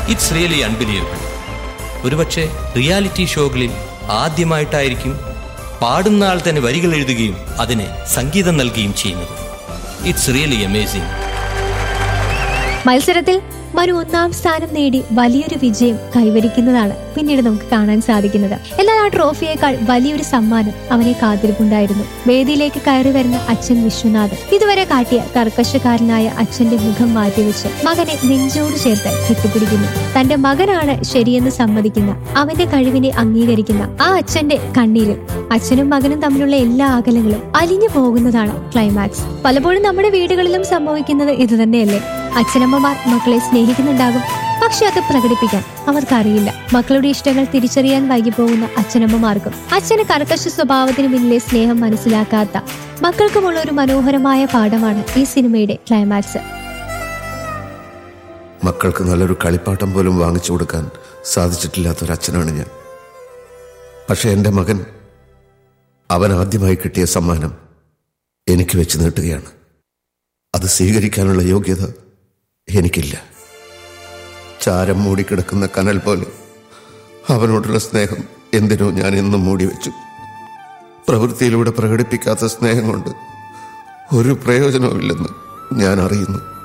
it's really unbelievable ഒരുപക്ഷെ reality ഷോകളിൽ ആദ്യമായിട്ടായിരിക്കും പാടുന്ന ആൾ തന്നെ വരികൾ എഴുതുകയും അതിന് സംഗീതം നൽകുകയും ചെയ്യുന്നത് ഇറ്റ്സ് റിയലി അമേസിംഗ് മത്സരത്തിൽ മനു ഒന്നാം സ്ഥാനം നേടി വലിയൊരു വിജയം കൈവരിക്കുന്നതാണ് പിന്നീട് നമുക്ക് കാണാൻ സാധിക്കുന്നത് എന്നാൽ ആ ട്രോഫിയേക്കാൾ വലിയൊരു സമ്മാനം അവനെ കാത്തിരിപ്പുണ്ടായിരുന്നു വേദിയിലേക്ക് കയറി വരുന്ന അച്ഛൻ വിശ്വനാഥ് ഇതുവരെ കാട്ടിയ കർക്കശക്കാരനായ അച്ഛന്റെ മുഖം മാറ്റിവെച്ച് മകനെ നെഞ്ചോട് ചേർത്ത് കെട്ടിപ്പിടിക്കുന്നു തന്റെ മകനാണ് ശരിയെന്ന് സമ്മതിക്കുന്ന അവന്റെ കഴിവിനെ അംഗീകരിക്കുന്ന ആ അച്ഛന്റെ കണ്ണീരിൽ അച്ഛനും മകനും തമ്മിലുള്ള എല്ലാ അകലങ്ങളും അലിഞ്ഞു പോകുന്നതാണ് ക്ലൈമാക്സ് പലപ്പോഴും നമ്മുടെ വീടുകളിലും സംഭവിക്കുന്നത് ഇത് തന്നെയല്ലേ അച്ഛനമ്മമാർ മക്കളെ സ്നേഹിക്കുന്നുണ്ടാകും പക്ഷെ അത് പ്രകടിപ്പിക്കാൻ അവർക്കറിയില്ല മക്കളുടെ ഇഷ്ടങ്ങൾ തിരിച്ചറിയാൻ വൈകിപ്പോകുന്ന അച്ഛനമ്മമാർക്കും അച്ഛന് കർക്കശ സ്വഭാവത്തിന് പിന്നിലെ സ്നേഹം മനസ്സിലാക്കാത്ത മക്കൾക്കുമുള്ള ഒരു മനോഹരമായ പാഠമാണ് ഈ സിനിമയുടെ ക്ലൈമാക്സ് മക്കൾക്ക് നല്ലൊരു കളിപ്പാട്ടം പോലും വാങ്ങിച്ചു കൊടുക്കാൻ സാധിച്ചിട്ടില്ലാത്തൊരച്ഛനാണ് ഞാൻ പക്ഷെ എൻ്റെ മകൻ അവൻ ആദ്യമായി കിട്ടിയ സമ്മാനം എനിക്ക് വെച്ച് നീട്ടുകയാണ് അത് സ്വീകരിക്കാനുള്ള യോഗ്യത എനിക്കില്ല ചാരം മൂടിക്കിടക്കുന്ന കനൽ പോലെ അവനോടുള്ള സ്നേഹം എന്തിനോ ഞാൻ എന്നും മൂടി വെച്ചു പ്രവൃത്തിയിലൂടെ പ്രകടിപ്പിക്കാത്ത സ്നേഹം കൊണ്ട് ഒരു പ്രയോജനവുമില്ലെന്ന് ഞാൻ അറിയുന്നു